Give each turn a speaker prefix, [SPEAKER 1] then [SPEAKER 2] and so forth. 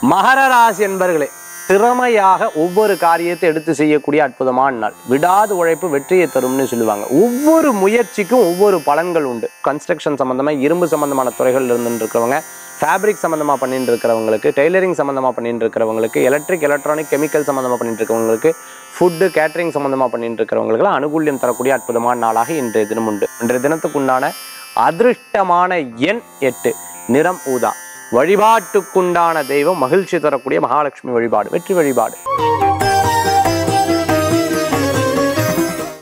[SPEAKER 1] மகர ராசி என்பர்களே திறமையாக ஒவ்வொரு காரியத்தை எடுத்து செய்யக்கூடிய அற்புதமான நாள் விடாது உழைப்பு வெற்றியை தரும்னு சொல்லுவாங்க ஒவ்வொரு முயற்சிக்கும் ஒவ்வொரு பலன்கள் உண்டு கன்ஸ்ட்ரக்ஷன் சம்பந்தமா இரும்பு சம்பந்தமான துறைகள் இருந்துட்டு இருக்கிறவங்க ஃபேப்ரிக் சம்மந்தமாக பண்ணிட்டு இருக்கிறவங்களுக்கு டெய்லரிங் சம்மந்தமாக பண்ணிட்டு இருக்கிறவங்களுக்கு எலக்ட்ரிக் எலக்ட்ரானிக் கெமிக்கல் சம்மந்தமாக பண்ணிட்டு இருக்கிறவங்களுக்கு ஃபுட்டு கேட்டரிங் சம்மந்தமாக பண்ணிட்டு இருக்கிறவங்களுக்குலாம் அனுகூல்யம் தரக்கூடிய அற்புதமான நாளாக இன்றைய தினம் உண்டு இன்றைய தினத்துக்குண்டான அதிர்ஷ்டமான எண் எட்டு நிறம் ஊதா வழிபாட்டுக்குண்டான தெய்வம் மகிழ்ச்சி தரக்கூடிய மகாலட்சுமி வழிபாடு வெற்றி வழிபாடு